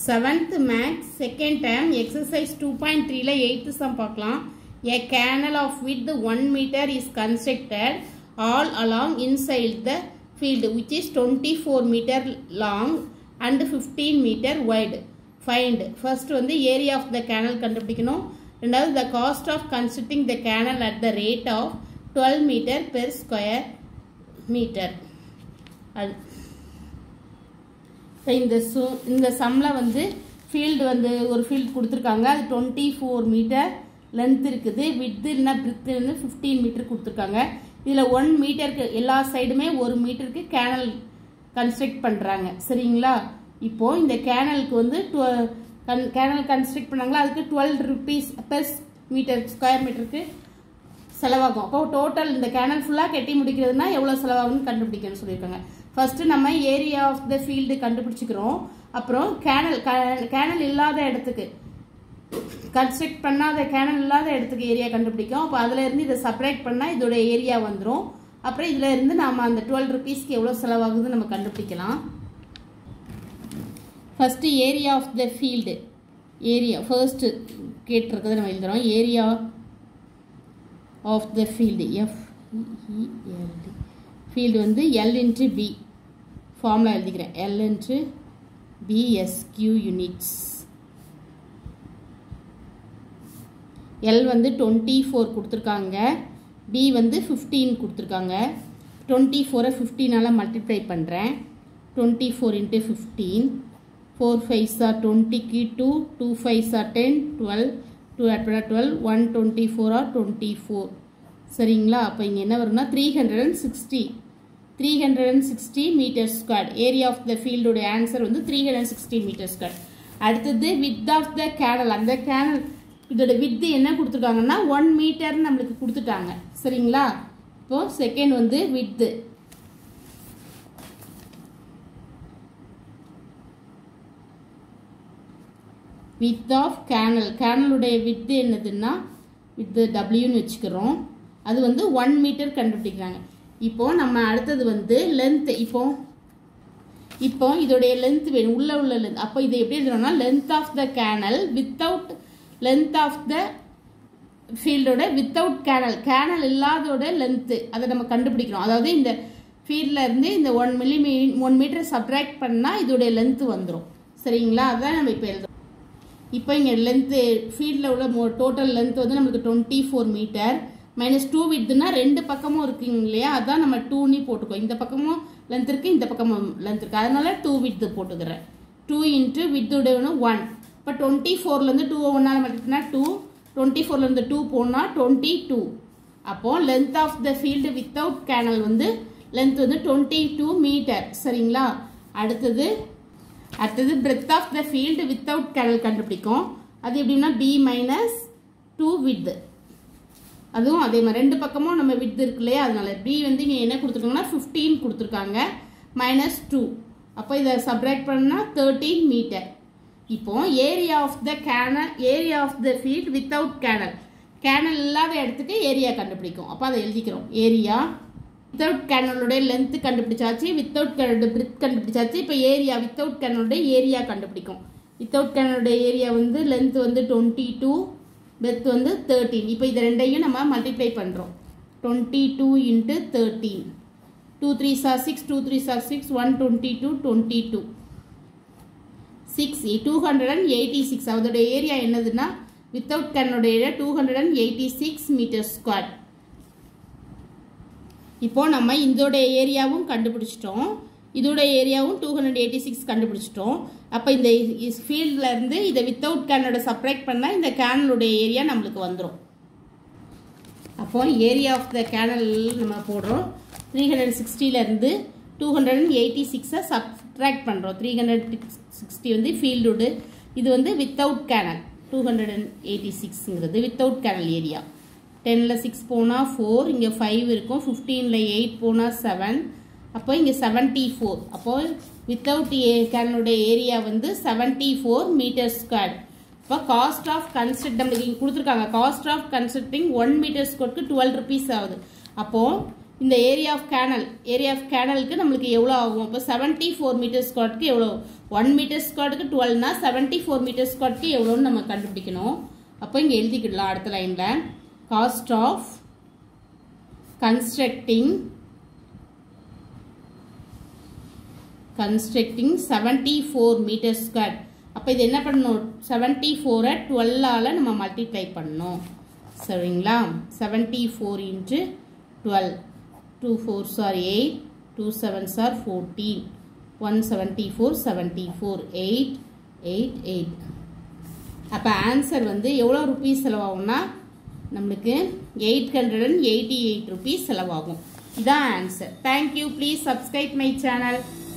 Seventh maths second time exercise two point த்ரீல eighth sum பார்க்கலாம் A canal of width 1 meter is constructed all along inside the field which is 24 meter long and 15 meter wide. Find first வந்து area of the canal கண்டுபிடிக்கணும் ரெண்டாவது the cost of constructing the canal at the rate of 12 meter per square meter. அது இப்போ இந்த சு இந்த சம்மில் வந்து ஃபீல்டு வந்து ஒரு ஃபீல்டு கொடுத்துருக்காங்க அது டுவெண்ட்டி ஃபோர் மீட்டர் லென்த் இருக்குது வித்து இல்லைனா பிரித்து வந்து ஃபிஃப்டீன் மீட்டர் கொடுத்துருக்காங்க இதில் ஒன் மீட்டருக்கு எல்லா சைடுமே ஒரு மீட்டருக்கு கேனல் கன்ஸ்ட்ரக்ட் பண்ணுறாங்க சரிங்களா இப்போது இந்த கேனலுக்கு வந்து கேனல் கன்ஸ்ட்ரக்ட் பண்ணாங்களா அதுக்கு twelve rupees per metre square மீட்டருக்கு செலவாகும் அப்போ டோட்டல் இந்த கேனல் ஃபுல்லாக கட்டி முடிக்கிறதுனா எவ்வளோ செலவாகும்னு கண்டுபிடிக்கணும்னு சொல்லியிருக்காங்க ஃபர்ஸ்ட்டு நம்ம ஏரியா ஆஃப் த ஃபீல்டு கண்டுபிடிச்சிக்கிறோம் அப்புறம் கேனல் கேனல் இல்லாத இடத்துக்கு கன்ஸ்ட்ரக்ட் பண்ணாத கேனல் இல்லாத இடத்துக்கு ஏரியா கண்டுபிடிக்கும் அப்போ அதில் இருந்து இதை செப்பரேட் பண்ணால் இதோட ஏரியா வந்துடும் அப்புறம் இதில் இருந்து நம்ம அந்த டுவெல் ருபீஸ்க்கு எவ்வளோ செலவாகுதுன்னு நம்ம கண்டுபிடிக்கலாம் first area of the field area first கேட்டிருக்கிறது நம்ம எழுதுகிறோம் area of the field F E L D field வந்து எல் இன்ட்டு பி ஃபார்முலா எழுதிக்கிறேன் L into B S Q units L வந்து டுவெண்ட்டி ஃபோர் கொடுத்துருக்காங்க பி வந்து ஃபிஃப்டீன் கொடுத்துருக்காங்க டுவெண்ட்டி ஃபோரை ஃபிஃப்டீனால் மல்டிப்ளை பண்ணுறேன் twenty four into fifteen four five are டுவெண்ட்டிக்கு two two five are ten twelve two அட்வா twelve one twenty four are twenty four சரிங்களா அப்போ இங்கே என்ன வரும்னா three hundred and sixty three hundred and sixty metre square area of the ஃபீல்டோட answer வந்து three hundred sixty metre square அடுத்தது width of the canal அந்த கேனல் இதோட வித்து என்ன கொடுத்துருக்காங்கன்னா ஒன் மீட்டர்னு நம்மளுக்கு கொடுத்துட்டாங்க சரிங்களா இப்போ செகண்ட் வந்து வித்து வித் ஆஃப் கேனல் கேனலுடைய வித்து என்னதுன்னா வித்து டபிள்யூன்னு வச்சுக்கிறோம் அது வந்து ஒன் மீட்டர் கண்டுபிடிக்கிறாங்க இப்போ நம்ம அடுத்தது வந்து லென்த் இப்போ இப்போ இதோடைய லென்த் வேணும் உள்ள உள்ள லென்த் அப்போ இதை எப்படி எழுதுறோம்னா length of the canal without length of the ஃபீல்டோட வித்தவுட் கேனல் கேனல் இல்லாதோட லென்த்து அதை நம்ம கண்டுபிடிக்கிறோம் அதாவது இந்த ஃபீல்டில் இருந்து இந்த ஒன் மில்லி மீ ஒன் மீட்டர் சப்ட்ராக்ட் பண்ணால் இதோடைய லென்த்து வந்துடும் சரிங்களா அதான் நம்ம இப்போ எழுதுறோம் இப்போ இங்கே லென்த்து ஃபீல்டில் உள்ள மோ டோட்டல் லென்த் வந்து நம்மளுக்கு twenty four metre minus two வித்துனா ரெண்டு பக்கமும் இருக்குங்க இல்லையா அதான் நம்ம டூனி போட்டுக்கோ இந்த பக்கமும் லென்த் இருக்குது இந்த பக்கமும் லென்த் இருக்குது அதனால டூ வித்து போட்டுக்கிறேன் டூ இன்ட்டு வித்தோட ஒன் இப்போ டுவெண்ட்டி ஃபோர்லேருந்து டூ ஒன்னால் மட்டும்னா டூ டுவெண்ட்டி ஃபோர்லேருந்து டூ போனால் டுவெண்ட்டி டூ அப்போது length of the field without canal வந்து லென்த் வந்து டுவெண்ட்டி டூ மீட்டர் சரிங்களா அடுத்தது அடுத்தது breadth of the field without canal கண்டுபிடிக்கும் அது எப்படின்னா பி மைனஸ் டூ வித் அதுவும் அதே மாதிரி ரெண்டு பக்கமும் நம்ம வித் இருக்கு இல்லையா அதனால பி வந்து இங்கே என்ன கொடுத்துருக்காங்கன்னா ஃபிஃப்டீன் கொடுத்துருக்காங்க மைனஸ் டூ அப்போ இதை சப்ராக்ட் பண்ணால் தேர்ட்டீன் மீட்டர் இப்போ area of the canal area of the field without canal canal இல்லாத இடத்துக்கு ஏரியா கண்டுபிடிக்கும் அப்போ அதை எழுதிக்கிறோம் ஏரியா வித்தவுட் கேனலுடைய லென்த்து கண்டுபிடிச்சாச்சு வித்தவுட் கேனலோட பிரித் கண்டுபிடிச்சாச்சு இப்போ ஏரியா வித்தவுட் கேனலுடைய ஏரியா கண்டுபிடிக்கும் வித்தவுட் கேனலுடைய ஏரியா வந்து லென்த் வந்து டுவெண்ட்டி டூ பெர்த் வந்து தேர்ட்டீன் இப்போ இது ரெண்டையும் நம்ம மல்டிப்ளை பண்ணுறோம் twenty two into thirteen two three are six two three are six one twenty two twenty two six two hundred and eighty six அதோட ஏரியா என்னதுன்னா வித்தவுட் கேனோட area two hundred and eighty six metre square இப்போ நம்ம இதோட ஏரியாவும் கண்டுபிடிச்சிட்டோம் இதோட ஏரியாவும் டூ ஹண்ட்ரட் எயிட்டி சிக்ஸ் கண்டுபிடிச்சிட்டோம் அப்போ இந்த ஃபீல்டில் இருந்து இதை வித்தவுட் கேனோட சப்ரேட் பண்ணால் இந்த கேனலுடைய ஏரியா நம்மளுக்கு வந்துடும் அப்போ ஏரியா ஆஃப் த கேனல் நம்ம போடுறோம் த்ரீ ஹண்ட்ரட் சிக்ஸ்டிலேருந்து டூ ஹண்ட்ரட் அண்ட் எயிட்டி சிக்ஸை சப்ட்ராக்ட் பண்ணுறோம் த்ரீ ஹண்ட்ரட் சிக்ஸ்டி வந்து ஃபீல்டு இது வந்து without canal two hundred and eighty சிக்ஸுங்கிறது வித்தவுட் கேனல் ஏரியா டெனில் சிக்ஸ் போனால் ஃபோர் இங்கே ஃபைவ் இருக்கும் ஃபிஃப்டீனில் எயிட் போனால் செவன் அப்போ இங்கே செவன்ட்டி ஃபோர் அப்போது வித்தவுட் ஏ கேனலுடைய ஏரியா வந்து செவன்ட்டி ஃபோர் மீட்டர் ஸ்கொயர் இப்போ காஸ்ட் ஆஃப் கன்ஸ்ட்ரக்ட் நம்மளுக்கு இங்கே கொடுத்துருக்காங்க cost of constructing one metre ஸ்கொயருக்கு டுவெல் ருபீஸ் ஆகுது அப்போது இந்த area of canal area of கேனலுக்கு நம்மளுக்கு எவ்வளோ ஆகும் அப்போ செவன்ட்டி ஃபோர் மீட்டர் ஸ்கொயருக்கு எவ்வளோ ஒன் மீட்டர் ஸ்கொயருக்கு டுவெல்னா செவன்ட்டி ஃபோர் மீட்டர் ஸ்கொயருக்கு எவ்வளோன்னு நம்ம கண்டுபிடிக்கணும் அப்போ இங்கே எழுதிக்கிடலாம் அடுத்த லைனில் cost of constructing constructing seventy four metre square அப்போ இது என்ன பண்ணணும் செவன்ட்டி ஃபோரை டுவெல்லால் நம்ம மல்டிப்ளை பண்ணணும் சரிங்களா seventy four into twelve two four are eight two seven are fourteen one seventy four seventy four eight eight eight அப்போ ஆன்சர் வந்து எவ்வளோ ருபீஸ் செலவாகும்னா நம்மளுக்கு eight hundred and eighty eight rupees செலவாகும் இதான் answer thank you please subscribe my channel